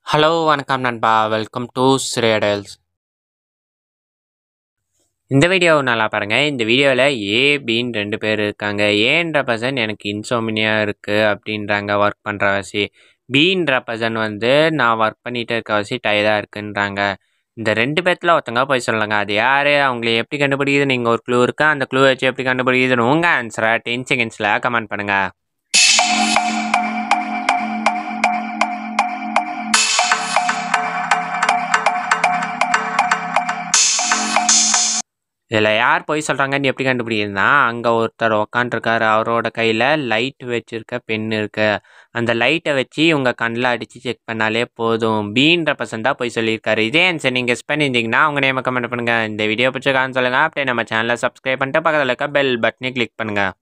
hello வணக்கம் நண்பா welcome to ஸ்ரேடல்ஸ் இந்த வீடியோ நல்லா பாருங்கள் இந்த வீடியோவில் ஏ பின்னு ரெண்டு பேர் இருக்காங்க ஏன்ற பர்சன் எனக்கு இன்சோமினியா இருக்குது அப்படின்றாங்க ஒர்க் பண்ணுற வசி பீன்ற பர்சன் வந்து நான் ஒர்க் பண்ணிகிட்டு இருக்க வசி டயர்டாக இருக்குன்றாங்க இந்த ரெண்டு பேர்த்தில் ஒருத்தங்க போய் சொல்லுங்க அது யார் அவங்கள எப்படி கண்டுபிடிக்குது நீங்கள் ஒரு க்ளூ இருக்கா அந்த க்ளூ வச்சு எப்படி கண்டுபிடிக்குதுன்னு உங்கள் ஆன்சரை டென் செகண்ட்ஸில் கமெண்ட் பண்ணுங்கள் இதில் யார் போய் சொல்கிறாங்கன்னு எப்படி கண்டுபிடிக்குதுன்னா அங்கே ஒருத்தர் உக்காண்ட்ருக்காரு அவரோட கையில் லைட் வச்சுருக்க பென் இருக்கு அந்த லைட்டை வச்சு உங்கள் கண்ணில் அடித்து செக் பண்ணாலே போதும் பீன்ற பர்சன் தான் போய் சொல்லியிருக்காரு இதே ஆன்சர் நீங்கள் கெஸ் பண்ணியிருந்தீங்கன்னா அவங்க நேம கமெண்ட் பண்ணுங்கள் இந்த வீடியோ பிடிச்சிருக்கான்னு சொல்லுங்கள் அப்படியே நம்ம சேனலை சப்ஸ்கிரைப் பண்ணிட்டு பக்கத்தில் இருக்க பெல் பட்டனை கிளிக் பண்ணுங்கள்